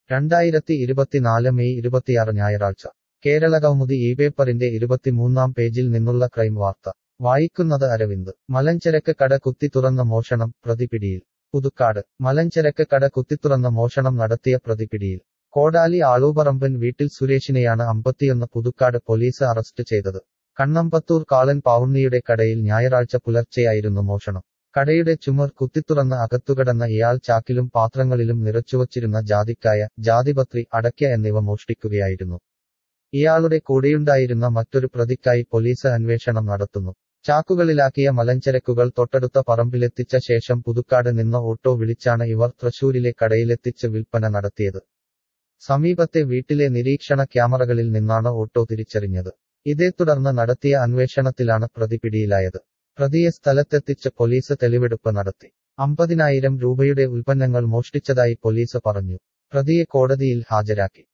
രണ്ടായിരത്തി ഇരുപത്തിനാല് മെയ് ഇരുപത്തിയാറ് ഞായറാഴ്ച കേരള കൗമുദി ഈ പേപ്പറിന്റെ ഇരുപത്തിമൂന്നാം പേജിൽ നിന്നുള്ള ക്രൈം വാർത്ത വായിക്കുന്നത് അരവിന്ദ് മലഞ്ചരക്ക് കട കുത്തിത്തുറന്ന മോഷണം പ്രതിപിടിയിൽ പുതുക്കാട് മലഞ്ചരക്ക് കട കുത്തിത്തുറന്ന മോഷണം നടത്തിയ പ്രതിപിടിയിൽ കോടാലി ആളൂപറമ്പൻ വീട്ടിൽ സുരേഷിനെയാണ് അമ്പത്തിയൊന്ന് പുതുക്കാട് പോലീസ് അറസ്റ്റ് ചെയ്തത് കണ്ണമ്പത്തൂർ കാളൻ പാവുണ്ണിയുടെ കടയിൽ ഞായറാഴ്ച പുലർച്ചെയായിരുന്നു മോഷണം കടയുടെ ചുമർ കുത്തിത്തുറന്ന് അകത്തുകടന്ന ഇയാൾ ചാക്കിലും പാത്രങ്ങളിലും നിറച്ചുവച്ചിരുന്ന ജാതിക്കായ ജാതിപത്രി അടയ്ക്ക എന്നിവ മോഷ്ടിക്കുകയായിരുന്നു ഇയാളുടെ കൂടെയുണ്ടായിരുന്ന മറ്റൊരു പ്രതിക്കായി പോലീസ് അന്വേഷണം നടത്തുന്നു ചാക്കുകളിലാക്കിയ മലഞ്ചരക്കുകൾ തൊട്ടടുത്ത പറമ്പിലെത്തിച്ച ശേഷം പുതുക്കാട് നിന്ന് ഓട്ടോ വിളിച്ചാണ് ഇവർ തൃശൂരിലെ കടയിലെത്തിച്ച് വിൽപ്പന നടത്തിയത് സമീപത്തെ വീട്ടിലെ നിരീക്ഷണ ക്യാമറകളിൽ നിന്നാണ് ഓട്ടോ തിരിച്ചറിഞ്ഞത് ഇതേ തുടർന്ന് നടത്തിയ അന്വേഷണത്തിലാണ് പ്രതി പിടിയിലായത് പ്രതിയെ സ്ഥലത്തെത്തിച്ച് പോലീസ് തെളിവെടുപ്പ് നടത്തി അമ്പതിനായിരം രൂപയുടെ ഉൽപ്പന്നങ്ങൾ മോഷ്ടിച്ചതായി പോലീസ് പറഞ്ഞു പ്രതിയെ കോടതിയിൽ ഹാജരാക്കി